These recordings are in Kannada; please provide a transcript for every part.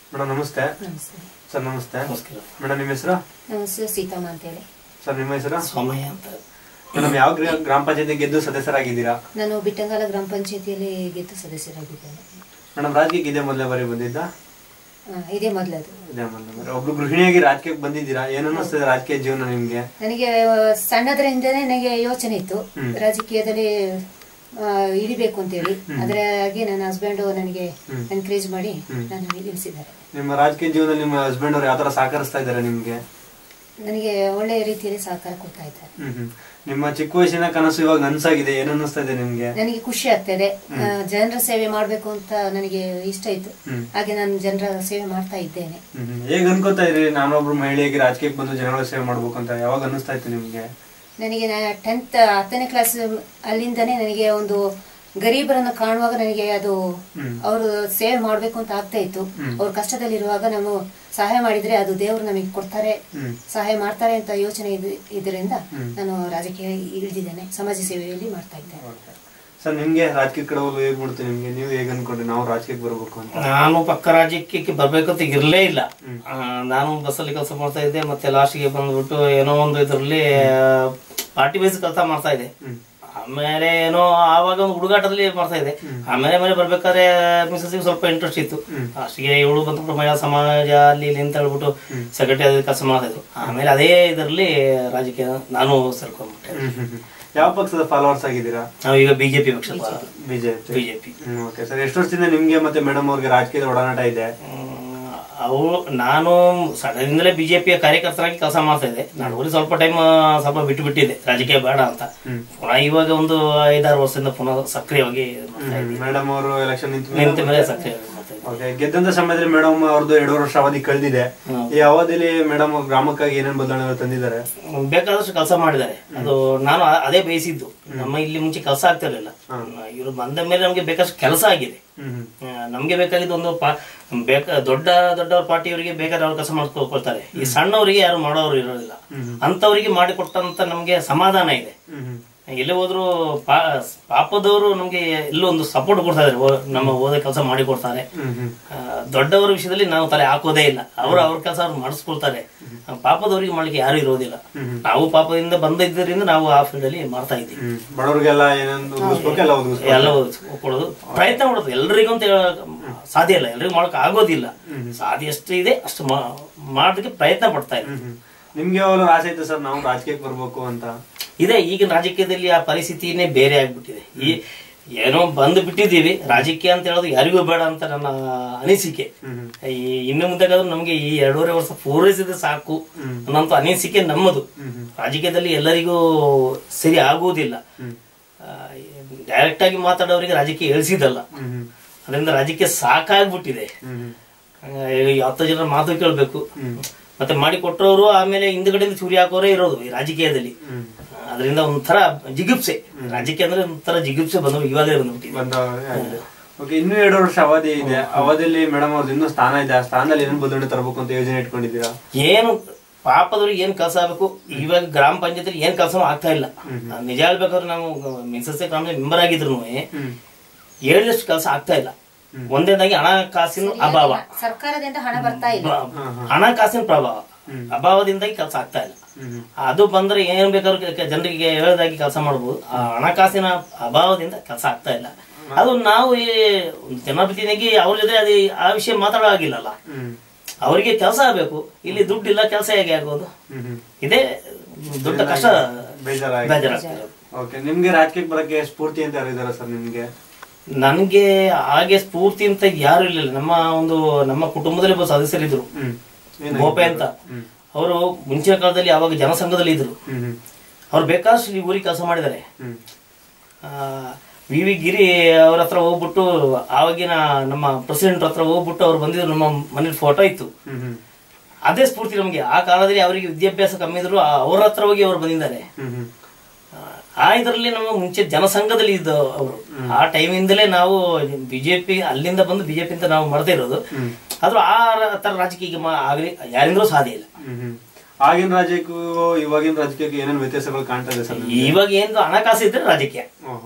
ಮೇಡಮ್ ನಮಸ್ತೆ ನಮಸ್ತೆ ಸರ್ ನಮಸ್ತೆ ನಮಸ್ಕಾರ ಮೇಡಮ್ ನಿಮ್ಮ ಹೆಸರು ನಮ್ಮ ಹೆಸರು ಸೀತಮ್ಮ ಅಂತೇಳಿ ಸರ್ ನಿಮ್ಮ ಹೆಸರು ಸೋಮಯ್ಯ ಅಂತ ಮೇಡಮ್ ಯಾವ ಗ್ರಾ- ಗ್ರಾಮ ಪಂಚಾಯತಿ ಗೆದ್ದು ಸದಸ್ಯರಾಗಿದ್ದೀರಾ ನಾನು ಬಿಟ್ಟಂಗಾಲ ಗ್ರಾಮ ಪಂಚಾಯತಿಯಲ್ಲಿ ಗೆದ್ದು ಸದಸ್ಯರಾಗಿದ್ದೇನೆ ಮೇಡಮ್ ರಾಜಕೀಯಕ್ಕೆ ಇದೇ ಮೊದಲೇ ಬಾರಿ ಬಂದಿದ್ದ ಆ, ಇದೇ ಮೊದಲದು ಇದೇ ಮೊದಲೇ ಬಾರಿ ಒಬ್ರು ಗೃಹಿಣಿಯಾಗಿ ರಾಜಕೀಯಕ್ಕೆ ಬಂದಿದ್ದೀರಾ ಏನು ಅನ್ನಿಸ್ತದೆ ರಾಜಕೀಯ ಜೀವನ ನಿಮ್ಗೆ ನನಗೆ ಆ, ಸಣ್ಣದ್ರಿಂದನೇ ನನಗೆ ಯೋಚನೆ ಇತ್ತು ಹ್ಮ್. ರಾಜಕೀಯದಲ್ಲಿ ಆ, ಇಳಿಬೇಕು ಅಂತೇಳಿ ಅದರಾಗಿ ನನ್ನ ಹಸ್ಬೆಂಡು ನನಗೆ ಹ್ಮ್. ಎನ್ಕರೇಜ್ ಮಾಡಿ ಹ್ಮ್. ನಾನು ಇಳಿಸಿದ್ದಾರೆ ನಿಮ್ಮ ರಾಜಕೀಯ ಜೀವನದಲ್ಲಿ ನಿಮ್ಮ ಹಸ್ಬೆಂಡ್ ಅವ್ರು ಯಾವ ತರ ಸಹಕರಿಸ್ತಾ ಇದ್ದಾರೆ ನಿಮ್ಗೆ ನನಗೆ ಒಳ್ಳೆಯ ರೀತಿಯಲ್ಲಿ ಸಹಕಾರ ಕೊಡ್ತಾ ಇದ್ದಾರೆ ಹ್ಮ್ ಹ್ಮ್. ನಿಮ್ಮ ಚಿಕ್ಕ ವಯಸ್ಸಿನ ಕನಸು ಇವಾಗ ನನ್ಸಾಗಿದೆ ಏನು ಅನ್ನಿಸ್ತಾ ಇದೆ ನಿಮ್ಗೆ ನನಗೆ ಖುಷಿ ಆಗ್ತದೆ ಆ, ಜನರ ಸೇವೆ ಮಾಡಬೇಕು ಅಂತ ನನಗೆ ಇಷ್ಟ ಇತ್ತು ಹ್ಮ್. ಹಾಗೆ ನಾನು ಜನರ ಸೇವೆ ಮಾಡ್ತಾ ಇದ್ದೇನೆ ಹ್ಮ್ ಹ್ಮ್. ಹೇಗ್ ಅನ್ಕೋತಾ ಇದ್ರಿ ನಾನೊಬ್ರು ಮಹಿಳೆಯಾಗಿ ರಾಜಕೀಯಕ್ಕೆ ಬಂದು ಜನಗಳ ಸೇವೆ ಮಾಡ್ಬೇಕು ಅಂತ ಯಾವಾಗ ಅನ್ನಿಸ್ತಾ ಇತ್ತು ನಿಮ್ಗೆ ನನಗೆ ಟೆಂತ್ ಹತ್ತನೇ ಕ್ಲಾಸ್ ಅಲ್ಲಿಂದನೇ ನನಗೆ ಒಂದು ಗರೀಬರನ್ನು ಕಾಣುವಾಗ ನನಗೆ ಅದು ಹ್ಮ್. ಅವರು ಸೇವೆ ಮಾಡಬೇಕು ಅಂತ ಆಗ್ತಾ ಇತ್ತು ಹ್ಮ್. ಅವ್ರು ಕಷ್ಟದಲ್ಲಿರುವಾಗ ನಾವು ಸಹಾಯ ಮಾಡಿದ್ರೆ ಅದು ದೇವರು ನಮಗೆ ಕೊಡ್ತಾರೆ ಹ್ಮ್. ಸಹಾಯ ಮಾಡ್ತಾರೆ ಅಂತ ಯೋಚನೆ ಇದ್- ಇದರಿಂದ ಹ್ಮ್. ನಾನು ರಾಜಕೀಯ ಇಳಿದಿದ್ದೇನೆ ಸಮಾಜ ಸೇವೆಯಲ್ಲಿ ಮಾಡ್ತಾ ಇದ್ದೇನೆ ಸರ್ ನಿಮ್ಗೆ ರಾಜಕೀಯ ಕಡೆ ಹೋಗಲು ಹೇಗ್ ಬಿಡ್ತು ನಿಮ್ಗೆ ನೀವು ಹೇಗ್ ಅನ್ಕೊಂಡ್ರಿ ನಾವು ರಾಜಕೀಯಕ್ಕೆ ಬರ್ಬೇಕು ಅಂತ ನಾನು ಪಕ್ಕ ರಾಜ್ಯಕ್ಕೆ ಬರ್ಬೇಕಂತ ಇರಲೇ ಇಲ್ಲ ಹ್ಮ್. ಆ, ನಾನು ಬಸ್ಸಲ್ಲಿ ಕೆಲಸ ಮಾಡ್ತಾ ಇದ್ದೆ ಮತ್ತೆ ಲಾಸ್ಟ್ಗೆ ಬಂದ್ಬಿಟ್ಟು ಏನೋ ಒಂದು ಇದರಲ್ಲಿ ಪಾರ್ಟಿ ವೈಸ್ ಕೆಲಸ ಮಾಡ್ತಾ ಇದ್ದೆ ಹ್ಮ್ ಆಮೇಲೆ ಏನೋ ಆವಾಗ ಒಂದು ಹುಡುಗಾಟದಲ್ಲಿ ಮಾಡ್ತಾ ಇದ್ದೆ ಆಮೇಲೆ ಮೇಲೆ ಬರ್ಬೇಕಾದ್ರೆ ಮಿಸಸ್ಸಿಗೆ ಸ್ವಲ್ಪ ಇಂಟ್ರೆಸ್ಟ್ ಇತ್ತು ಹ್ಮ್. ಅಷ್ಟಿಗೆ ಇವಳು ಬಂದ್ಬಿಟ್ಟು ಮಹಿಳಾ ಸಮಾಜ ಅಲ್ಲಿ ಇಲ್ಲಿ ಅಂತ ಹೇಳ್ಬಿಟ್ಟು ಸೆಕ್ರೆಟರಿ ಕೆಲಸ ಮಾಡ್ತಾ ಇದ್ರು ಆಮೇಲೆ ಅದೇ ಇದರಲ್ಲಿ ರಾಜಕೀಯ ನಾನು ಸೇರ್ಕೊಂಡ್ಬಿಟ್ಟೆ ಹ್ಮ್ ಹ್ಮ್ ಹ್ಮ್. ಯಾವ ಪಕ್ಷದ ಫಾಲೋವರ್ಸ್ ಆಗಿದ್ದೀರಾ ನಾವು ಈಗ ಬಿಜೆಪಿ ಪಕ್ಷದ ಬಿಜೆಪಿ ಬಿಜೆಪಿ ಓಕೆ ಸರ್ ಎಷ್ಟು ವರ್ಷದಿಂದ ನಿಮ್ಗೆ ಮತ್ತೆ ಮೇಡಮ್ ಅವ್ರಿಗೆ ರಾಜಕೀಯದ ಒಡನಾಟ ಇದೆ ಅವು ನಾನು ಸಡನ್ದಿಂದಲೇ ಬಿಜೆಪಿಯ ಕಾರ್ಯಕರ್ತರಾಗಿ ಕೆಲಸ ಮಾಡ್ತಾ ಇದ್ದೆ ನಾನು ಸ್ವಲ್ಪ ಟೈಮ್ ಸ್ವಲ್ಪ ಬಿಟ್ಟು ಬಿಟ್ಟಿದ್ದೆ ರಾಜಕೀಯ ಬೇಡ ಅಂತ ಹ್ಮ್. ಪುನಃ ಇವಾಗ ಒಂದು ಐದಾರು ವರ್ಷದಿಂದ ಪುನಃ ಸಕ್ರಿಯವಾಗಿ ಮಾಡ್ತಾ ಇದ್ದೀನಿ. ಮೇಡಮ್ ಅವರು ಎಲೆಕ್ಷನ್ ನಿಂತ ನಿಂತ ಮೇಲೆ ಸಕ್ರಿಯವಾಗಿ ಮಾಡ್ತಾ ಇದ್ದೀನಿ. ಓಕೆ ಗೆದ್ದಂತ ಸಮಯದಲ್ಲಿ ಮೇಡಮ್ ಅವ್ರದ್ದು ಎರಡೂವರೆ ವರ್ಷ ಅವಧಿ ಕಳೆದಿದೆ ಹ್ಮ್. ಈ ಅವಧಿಯಲ್ಲಿ ಮೇಡಮ್ ಗ್ರಾಮಕ್ಕಾಗಿ ಏನೇನ್ ಬದಲಾವಣೆ ತಂದಿದ್ದಾರೆ ಬೇಕಾದಷ್ಟು ಕೆಲಸ ಮಾಡಿದ್ದಾರೆ ಅದು ನಾನು ಅ- ಅದೇ ಬಯಸಿದ್ದು ನಮ್ಮ ಇಲ್ಲಿ ಮುಂಚೆ ಕೆಲಸ ಆಗ್ತಿರ್ಲಿಲ್ಲ ಇವರು ಬಂದ ಮೇಲೆ ನಮ್ಗೆ ಬೇಕಷ್ಟು ಕೆಲಸ ಆಗಿದೆ ಹ್ಮ್ ಹ್ಮ್. ಆ, ನಮ್ಗೆ ಬೇಕಾಗಿದ್ದು ಒಂದು ಪಾ ಬೇಕ ದೊಡ್ಡ ದೊಡ್ಡ ಪಾರ್ಟಿಯವರಿಗೆ ಬೇಕಾದ್ರೆ ಅವ್ರು ಕೆಲಸ ಮಾಡ್ಕೊಳ್ತಾರೆ ಈ ಸಣ್ಣವರಿಗೆ ಯಾರು ಮಾಡೋರು ಇರೋದಿಲ್ಲ ಅಂತವರಿಗೆ ಮಾಡಿಕೊಟ್ಟಂತ ನಮ್ಗೆ ಸಮಾಧಾನ ಇದೆ ಹ್ಮ್ ಹ್ಮ್. ಎಲ್ಲಿ ಹೋದ್ರು ಪಾ ಪಾಪದವರು ನಮ್ಗೆ ಎಲ್ಲೋ ಒಂದು ಸಪೋರ್ಟ್ ಕೊಡ್ತಾ ಇದಾರೆ ಓ- ನಮ್ಮ ಓದ ಕೆಲಸ ಮಾಡಿ ಕೊಡ್ತಾರೆ ಹ್ಮ್ ಹ್ಮ್. ಆ, ದೊಡ್ಡವರ ವಿಷಯದಲ್ಲಿ ನಾವು ತಲೆ ಹಾಕೋದೇ ಇಲ್ಲ ಅವರು ಅವ್ರ ಕೆಲಸ ಅವ್ರು ಮಾಡಿಸ್ಕೊಳ್ತಾರೆ ಆ, ಪಾಪದವರಿಗೆ ಮಾಡ್ಲಿಕ್ಕೆ ಯಾರು ಇರೋದಿಲ್ಲ ನಾವು ಪಾಪದಿಂದ ಬಂದಿದ್ದರಿಂದ ನಾವು ಆ ಫೀಲ್ಡ್ ಅಲ್ಲಿ ಮಾಡ್ತಾ ಇದ್ದೀವಿ ಹ್ಮ್. ಬಡವರಿಗೆಲ್ಲ ಏನೊಂದು ಒದಗಿಸ್ಬೇಕು ಎಲ್ಲ ಒದಗಿಸ್ಬೇಕು ಎಲ್ಲ ಕೊಡೋದು ಪ್ರಯತ್ನ ಮಾಡೋದು ಎಲ್ರಿಗೂ ಅಂತ ಹೇಳಕ್ ಸಾಧ್ಯ ಇಲ್ಲ ಎಲ್ರಿಗೂ ಮಾಡಕ್ ಆಗೋದಿಲ್ಲ ಸಾಧ್ಯ ಎಷ್ಟು ಇದೆ ಅಷ್ಟು ಮಾ- ಮಾಡೋದಕ್ಕೆ ಪ್ರಯತ್ನ ಪಡ್ತಾ ಇದ್ದೀವಿ ಹ್ಮ್ ಹ್ಮ್. ನಿಮ್ಗೆ ಯಾವಾಗ ಆಸೆ ಇತ್ತು ಸರ್ ನಾವು ರಾಜಕೀಯಕ್ಕೆ ಬರ್ಬೇಕು ಅಂತ ಇದೆ ಈಗಿನ ರಾಜಕೀಯದಲ್ಲಿ ಆ ಪರಿಸ್ಥಿತಿನೇ ಬೇರೆ ಆಗ್ಬಿಟ್ಟಿದೆ ಈ ಏನೋ ಬಂದು ಬಿಟ್ಟಿದ್ದೀವಿ ರಾಜಕೀಯ ಅಂತ ಹೇಳೋದು ಯಾರಿಗೂ ಬೇಡ ಅಂತ ನನ್ನ ಅನಿಸಿಕೆ ಹ್ಮ್ ಈ ಇನ್ನು ಮುಂದೆಗಾದ್ರೂ ನಮ್ಗೆ ಈ ಎರಡೂವರೆ ವರ್ಷ ಪೂರೈಸಿದ್ರೆ ಸಾಕು ಅನ್ನೋಂಥ ಅನಿಸಿಕೆ ನಮ್ಮದು ರಾಜಕೀಯದಲ್ಲಿ ಎಲ್ಲರಿಗೂ ಸರಿ ಆಗುವುದಿಲ್ಲ ಹ್ಮ್. ಡೈರೆಕ್ಟ್ ಆಗಿ ಮಾತಾಡೋರಿಗೆ ರಾಜಕೀಯ ಇಳಿಸಿದಲ್ಲ ಹ್ಮ್ ಹ್ಮ್. ಅದರಿಂದ ರಾಜಕೀಯ ಸಾಕಾಗ್ಬಿಟ್ಟಿದೆ ಹ್ಮ್ ಹ್ಮ್. ಆ, ಈ ಹತ್ತು ಜನ ಮಾತು ಕೇಳಬೇಕು ಮತ್ತೆ ಮಾಡಿ ಕೊಟ್ಟರೋರು ಆಮೇಲೆ ಹಿಂದ್ಗಡೆಯಿಂದ ಚೂರಿ ಹಾಕೋರೇ ಇರೋದು ಈ ರಾಜಕೀಯದಲ್ಲಿ ಹ್ಮ್. ಅದರಿಂದ ಒಂಥರ ಜಿಗುಪ್ಸೆ ರಾಜಕೀಯ ಅಂದ್ರೆ ಒಂಥರ ಜಿಗುಪ್ಸೆ ಬಂದು ಇವಾಗಲೇ ಬಂದ್ಬಿಟ್ಟಿದೆ ಬಂದ ಓಕೆ ಇನ್ನೂ ಎರಡು ವರ್ಷ ಅವಧಿ ಇದೆ ಅವಧಿಯಲ್ಲಿ ಮೇಡಮ್ ಅವ್ರದ್ದು ಇನ್ನೂ ಸ್ಥಾನ ಇದೆ ಆ ಸ್ಥಾನದಲ್ಲಿ ಏನು ಬದಲಾವಣೆ ತರಬೇಕು ಅಂತ ಯೋಜನೆ ಇಟ್ಕೊಂಡಿದ್ದೀರಾ ಏನು ಪಾಪದವ್ರಿಗೆ ಏನ್ ಕೆಲಸ ಆಗಬೇಕು ಇವಾಗ ಗ್ರಾಮ ಪಂಚಾಯತ್ ಏನ್ ಕೆಲಸ ಆಗ್ತಾ ಇಲ್ಲ ನಾನ್ ನಿಜ ಹೇಳ್ಬೇಕಾದ್ರೆ ನಾವು ಮಿನ್ಸಸ್ಸೆ ಗ್ರಾಮ ಮೆಂಬರ್ ಆಗಿದ್ರು ಹ್ಮ್ ಹೇಳಿದಷ್ಟು ಕೆಲಸ ಆಗ್ತಾ ಇಲ್ಲ ಒಂದೇದಾಗಿ ಹಣಕಾಸಿನ ಅಭಾವ ಸರ್ಕಾರದಿಂದ ಹಣ ಬರ್ತಾ ಇಲ್ಲ ಬ- ಹಣಕಾಸಿನ ಪ್ರಭಾವ ಅಭಾವದಿಂದಾಗಿ ಕೆಲಸ ಆಗ್ತಾ ಇಲ್ಲ ಹ್ಮ್ ಅದು ಬಂದ್ರೆ ಏನ್ ಬೇಕಾದ್ರೂ ಕೆ- ಕೆ- ಜನರಿಗೆ ಹೇಳದಾಗಿ ಕೆಲಸ ಮಾಡಬಹುದು ಆ ಹಣಕಾಸಿನ ಅಭಾವದಿಂದ ಕೆಲಸ ಆಗ್ತಾ ಇಲ್ಲ ಅದು ನಾವು ಈ ಒಂದು ಜನಪ್ರತಿನಿಧಿಯಾಗಿ ಅವ್ರ ಜೊತೆ ಅದು ಆ ವಿಷಯ ಮಾತಾಡೋ ಆಗಿಲ್ಲಲ್ಲ ಹ್ಮ್ ಅವರಿಗೆ ಕೆಲಸ ಆಗ್ಬೇಕು ಇಲ್ಲಿ ದುಡ್ಡಿಲ್ಲ ಕೆಲಸ ಹೇಗೆ ಆಗೋದು ಹ್ಮ್ ಹ್ಮ್ ಇದೇ ದೊಡ್ಡ ಕಷ್ಟ ಬೇಜಾರಾಗಿ ಬೇಜಾರಾಗ್ತಿರೋದು ಓಕೆ ನಿಮ್ಗೆ ರಾಜಕೀಯಕ್ಕೆ ಬರಕ್ಕೆ ಸ್ಫೂರ್ತಿ ಅಂತ ಯಾರು ಇದಾರ ಸರ್ ನಿಮ್ಗೆ ನನ್ಗೆ ಹಾಗೆ ಸ್ಫೂರ್ತಿ ಅಂತ ಯಾರು ಇರ್ಲಿಲ್ಲ ನಮ್ಮ ಒಂದು ನಮ್ಮ ಕುಟುಂಬದಲ್ಲಿ ಒಬ್ಬ ಸದಸ್ಯರಿದ್ರು ಹ್ಮ್ ಗೋಪೆ ಅಂತ ಹ್ಮ್ ಅವರು ಮುಂಚಿನ ಕಾಲದಲ್ಲಿ ಅವಾಗ ಜನಸಂಘದಲ್ಲಿ ಇದ್ರು ಹ್ಮ್ ಹ್ಮ್ ಅವ್ರು ಬೇಕಾದಷ್ಟು ಈ ಊರಿಗೆ ಕೆಲಸ ಮಾಡಿದ್ದಾರೆ ಹ್ಮ್ ವಿ ವಿ ಗಿರಿ ಅವ್ರ ಹತ್ರ ಹೋಗ್ಬಿಟ್ಟು ಆವಾಗಿನ ನಮ್ಮ ಪ್ರೆಸಿಡೆಂಟ್ ಹತ್ರ ಹೋಗ್ಬಿಟ್ಟು ಅವ್ರು ಬಂದಿದ್ರು ನಮ್ಮ ಮನೇಲಿ ಫೋಟೋ ಇತ್ತು ಹ್ಮ್ ಹ್ಮ್ ಅದೇ ಸ್ಫೂರ್ತಿ ನಮಗೆ ಆ ಕಾಲದಲ್ಲಿ ಅವರಿಗೆ ವಿದ್ಯಾಭ್ಯಾಸ ಕಮ್ಮಿ ಇದ್ರು ಆ- ಅವ್ರ ಹತ್ರ ಹೋಗಿ ಅವ್ರು ಬಂದಿದ್ದಾರೆ ಹ್ಮ್ ಹ್ಮ್ ಆ ಇದರಲ್ಲಿ ನಮ್ಮ ಮುಂಚೆ ಜನಸಂಘದಲ್ಲಿ ಇದ್ದ ಅವರು ಆ ಟೈಮಿಂದಲೇ ನಾವು ಬಿಜೆಪಿ ಅಲ್ಲಿಂದ ಬಂದು ಬಿಜೆಪಿ ಅಂತ ನಾವು ಮಾಡ್ತಾ ಇರೋದು ಆದ್ರೂ ಆ ತರ ರಾಜಕೀಯ ಆಗಲಿ ಯಾರಿಂದಲೂ ಸಾಧ್ಯ ಇಲ್ಲ ಹ್ಮ್ ಹ್ಮ್ ಆಗಿನ ರಾಜ್ಯಕ್ಕೂ ಇವಾಗಿನ ರಾಜಕೀಯಕ್ಕೆ ಏನೇನು ವ್ಯತ್ಯಾಸಗಳು ಕಾಣ್ತಾ ಇದೆ ಸರ್ ಇವಾಗ ಏನು ಹಣಕಾಸು ಇದ್ರೆ ರಾಜಕೀಯ ಓಹೋ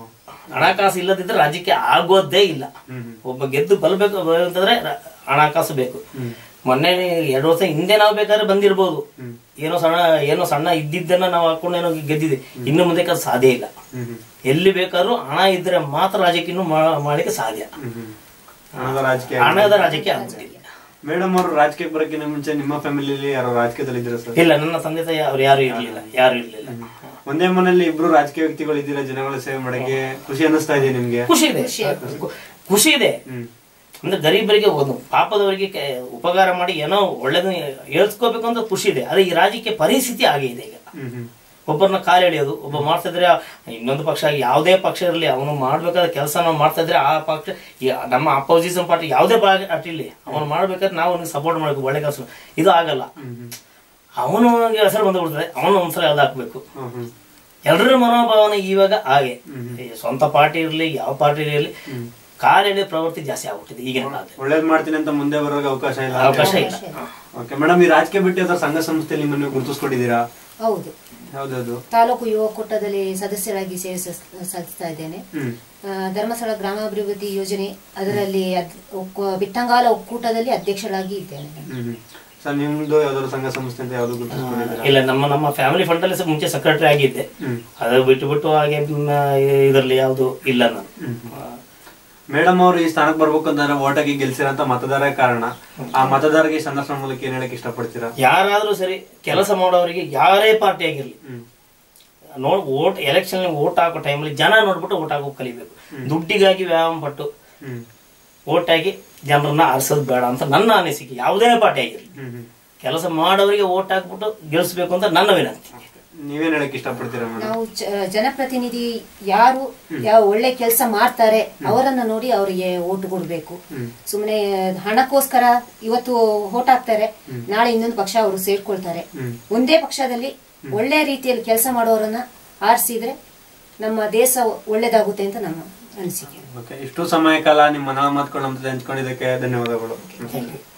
ಹಣಕಾಸು ಇಲ್ಲದಿದ್ರೆ ರಾಜ್ಯಕ್ಕೆ ಆಗೋದೇ ಇಲ್ಲ ಹ್ಮ್ ಒಬ್ಬ ಗೆದ್ದು ಬಲ್ಬೇಕು ಅಂತಂದ್ರೆ ರ- ಹಣಕಾಸು ಬೇಕು ಹ್ಮ್ ಮೊನ್ನೆ ಎರಡು ವರ್ಷ ಹಿಂದೆ ನಾವು ಬೇಕಾದ್ರೆ ಬಂದಿರ್ಬೋದು ಹ್ಮ್ ಏನೋ ಸಣ್ಣ ಏನೋ ಸಣ್ಣ ಇದ್ದಿದ್ದನ್ನ ನಾವು ಹಾಕೊಂಡು ಏನೋ ಗೆದ್ದಿದೆ ಇನ್ನು ಮುಂದೆ ಅದು ಸಾಧ್ಯ ಇಲ್ಲ ಹ್ಮ್ ಹ್ಮ್ ಎಲ್ಲಿ ಬೇಕಾದ್ರೂ ಹಣ ಇದ್ರೆ ಮಾತ್ರ ರಾಜ್ಯಕ್ಕೆ ಇನ್ನು ಮಾ- ಮಾಡ್ಲಿಕ್ಕೆ ಸಾಧ್ಯ ಹ್ಮ್ ಹ್ಮ್ ಹಣದ ರಾಜಕೀಯ ಹಣದ ರಾಜ್ಯಕ್ಕೆ ಆಗುದಿಲ್ಲ ಮೇಡಮ್ ಅವರು ರಾಜಕೀಯಕ್ಕೆ ಬರೋಕ್ಕಿಂತ ಮುಂಚೆ ನಿಮ್ಮ ಫ್ಯಾಮಿಲಿಯಲ್ಲಿ ಯಾರೋ ರಾಜಕೀಯದಲ್ಲಿ ಇದ್ದೀರಾ ಸರ್ ಇಲ್ಲ ನನ್ನ ತಂದೆ ತಾಯಿ ಅವ್ರು ಯಾರು ಇರ್ಲಿಲ್ಲ ಯಾರು ಇರ್ಲಿಲ್ಲ ಒಂದೇ ಮನೆಯಲ್ಲಿ ಇಬ್ರು ರಾಜಕೀಯ ವ್ಯಕ್ತಿಗಳು ಇದ್ದೀರಾ ಜನಗಳ ಸೇವೆ ಮಾಡಕ್ಕೆ ಖುಷಿ ಅನ್ನಿಸ್ತಾ ಇದೆ ನಿಮ್ಗೆ ಖುಷಿ ಇದೆ ಖು- ಖುಷಿ ಇದೆ ಹ್ಮ್ ಅಂದ್ರೆ ಗರೀಬರಿಗೆ ಒಂದು ಪಾಪದವರಿಗೆ ಕೆ- ಉಪಕಾರ ಮಾಡಿ ಏನೋ ಒಳ್ಳೇದು ಹೇಳ್ಸ್ಕೋಬೇಕು ಅಂತ ಖುಷಿ ಇದೆ ಆದ್ರೆ ಈ ರಾಜ್ಯಕ್ಕೆ ಪರಿಸ್ಥಿತಿ ಆಗಿದೆ ಈಗ ಹ್ಮ್ ಹ್ಮ್ ಒಬ್ಬರನ್ನ ಕಾಲು ಎಳೆಯೋದು ಒಬ್ಬ ಮಾಡ್ತಾ ಇದ್ರೆ ಇನ್ನೊಂದು ಪಕ್ಷ ಯಾವುದೇ ಪಕ್ಷ ಇರಲಿ ಅವನು ಮಾಡ್ಬೇಕಾದ ಕೆಲಸ ನಾವು ಮಾಡ್ತಾ ಇದ್ರೆ ಆ ಪಕ್ಷ ಈ ನಮ್ಮ ಅಪೋಸಿಷನ್ ಪಾರ್ಟಿ ಯಾವುದೇ ಪಾರ್ಟಿ ಇರಲಿ ಅವನು ಮಾಡ್ಬೇಕಾದ್ರೆ ನಾವು ಅವನಿಗೆ ಸಪೋರ್ಟ್ ಮಾಡಬೇಕು ಒಳ್ಳೆ ಕೆಲಸ ಇದು ಆಗಲ್ಲ ಹ್ಮ್ ಹ್ಮ್ ಅವನು ಹೆಸರು ಬಂದು ಬಿಡ್ತದೆ ಅವನು ಒಂದ್ಸಲ ಯಾವ್ದು ಹಾಕ್ಬೇಕು ಹ್ಮ್ ಹ್ಮ್ ಎಲ್ಲರ ಮನೋಭಾವನೆ ಇವಾಗ ಹಾಗೆ ಹ್ಮ್. ಈ ಸ್ವಂತ ಪಾರ್ಟಿ ಇರಲಿ ಯಾವ ಪಾರ್ಟಿ ಇರಲಿ ಹ್ಮ್. ಕಾಲೆಳೆ ಪ್ರವೃತ್ತಿ ಜಾಸ್ತಿ ಆಗ್ಬಿಟ್ಟಿದೆ ಈಗಿನ ಕಾಲದಲ್ಲಿ ಒಳ್ಳೇದ್ ಮಾಡ್ತೀನಿ ಅಂತ ಮುಂದೆ ಬರೋಕೆ ಅವಕಾಶ ಇಲ್ಲ ಅವಕಾಶ ಇಲ್ಲ ಓಕೆ ಮೇಡಮ್ ಈ ರಾಜಕೀಯ ಬಿಟ್ಟು ಯಾವ್ದಾದ್ರು ಸಂಘ ಸಂಸ್ಥೆಯಲ್ಲಿ ನಿಮ್ಮನ್ನು ಗುರುತಿಸ್ಕೊಂಡಿದ್ದೀರಾ ಹೌದು ಯಾವ್ದಾದ್ರು ತಾಲೂಕು ಯುವ ಕೂಟದಲ್ಲಿ ಸದಸ್ಯರಾಗಿ ಸೇವೆ ಸಸ್- ಸಲ್ಲಿಸ್ತಾ ಇದ್ದೇನೆ ಹ್ಮ್ ಆ, ಧರ್ಮಸ್ಥಳ ಗ್ರಾಮಾಭಿವೃದ್ಧಿ ಯೋಜನೆ ಅದರಲ್ಲಿ ಅದ್- ಒಕ್ಕ- ಬಿಟ್ಟಂಗಾಲ ಒಕ್ಕೂಟದಲ್ಲಿ ಅಧ್ಯಕ್ಷರಾಗಿ ಇದ್ದೇನೆ ನಾನು. ಹ್ಮ್ ಹ್ಮ್ ಸರ್ ನಿಮ್ದು ಯಾವ್ದಾದ್ರು ಸಂಘ ಸಂಸ್ಥೆ ಅಂತ ಯಾವ್ದು ಗುರುತಿಸ್ಕೊಂಡಿದ್ದೀರಾ ಇಲ್ಲ ನಮ್ಮ ನಮ್ಮ ಫ್ಯಾಮಿಲಿ ಫಂಡ್ ಅಲ್ಲಿ ಸ- ಮುಂಚೆ ಸೆಕ್ರೆಟರಿ ಆಗಿದ್ದೆ ಹ್ಮ್ ಅದು ಬಿಟ್ಟು ಬಿಟ್ಟು ಹಾಗೆ ಇದರಲ್ಲಿ ಯಾವುದು ಇಲ್ಲ ನಾನು ಮೇಡಮ್ ಅವರು ಈ ಸ್ಥಾನಕ್ಕೆ ಬರ್ಬೇಕು ಅಂತಂದ್ರೆ ಓಟಾಗಿ ಗೆಲ್ಸಿರಂತ ಮತದಾರ ಕಾರಣ ಆ ಮತದಾರರಿಗೆ ಈ ಸಂದರ್ಶನ ಮೂಲಕ ಏನ್ ಹೇಳಕ್ ಇಷ್ಟಪಡ್ತೀರಾ ಯಾರಾದ್ರೂ ಸರಿ ಕೆಲಸ ಮಾಡೋರಿಗೆ ಯಾರೇ ಪಾರ್ಟಿ ಆಗಿರ್ಲಿ ಹ್ಮ್ ನೋಡ್ ಓಟ್ ಎಲೆಕ್ಷನ್ ಓಟ್ ಹಾಕೋ ಟೈಮಲ್ಲಿ ಜನ ನೋಡ್ಬಿಟ್ಟು ಓಟ್ ಹಾಕೋ ಕಲಿಬೇಕು ದುಡ್ಡಿಗಾಗಿ ವ್ಯಾಯಾಮ ಪಟ್ಟು ಹ್ಮ್ ಓಟ್ ಹಾಕಿ ಜನರನ್ನ ಆರಿಸೋದು ಬೇಡ ಅಂತ ನನ್ನ ಅನಿಸಿಕೆ ಯಾವುದೇ ಪಾರ್ಟಿ ಆಗಿರಲಿ ಹ್ಮ್ ಹ್ಮ್ ಕೆಲಸ ಮಾಡೋರಿಗೆ ಓಟ್ ಹಾಕ್ಬಿಟ್ಟು ಗೆಲ್ಲಿಸ್ಬೇಕು ಅಂತ ನನ್ನ ವಿನಂತಿ ನೀವೇನ್ ಹೇಳಕ್ ಇಷ್ಟಪಡ್ತೀರಾ ಮೇಡಮ್ ನಾವು ಜ- ಜನಪ್ರತಿನಿಧಿ ಯಾರು ಯಾವ ಒಳ್ಳೆ ಕೆಲಸ ಮಾಡ್ತಾರೆ ಅವರನ್ನ ನೋಡಿ ಅವರಿಗೆ ಓಟ್ ಕೊಡ್ಬೇಕು ಹ್ಮ್ ಸುಮ್ಮನೆ ಹಣಕ್ಕೋಸ್ಕರ ಇವತ್ತು ಓಟ್ ಹಾಕ್ತಾರೆ ನಾಳೆ ಇನ್ನೊಂದು ಪಕ್ಷ ಅವರು ಸೇರ್ಕೊಳ್ತಾರೆ ಹ್ಮ್ ಒಂದೇ ಪಕ್ಷದಲ್ಲಿ ಒಳ್ಳೆ ರೀತಿಯಲ್ಲಿ ಕೆಲಸ ಮಾಡೋರನ್ನ ಆರಿಸಿದ್ರೆ ನಮ್ಮ ದೇಶ ಒಳ್ಳೇದಾಗುತ್ತೆ ಅಂತ ನಮ್ಮ ಅನಿಸಿಕೆ ಓಕೆ ಇಷ್ಟು ಸಮಯ ಕಾಲ ನಿಮ್ಮ ಮನ ಮಾತ್ಕೊಂಡು ನಮ್ಮ ಜೊತೆ ಹಂಚ್ಕೊಂಡಿದ್ದಕ್ಕೆ ಧನ್ಯವಾದಗಳು ಥ್ಯಾಂಕ್ ಯು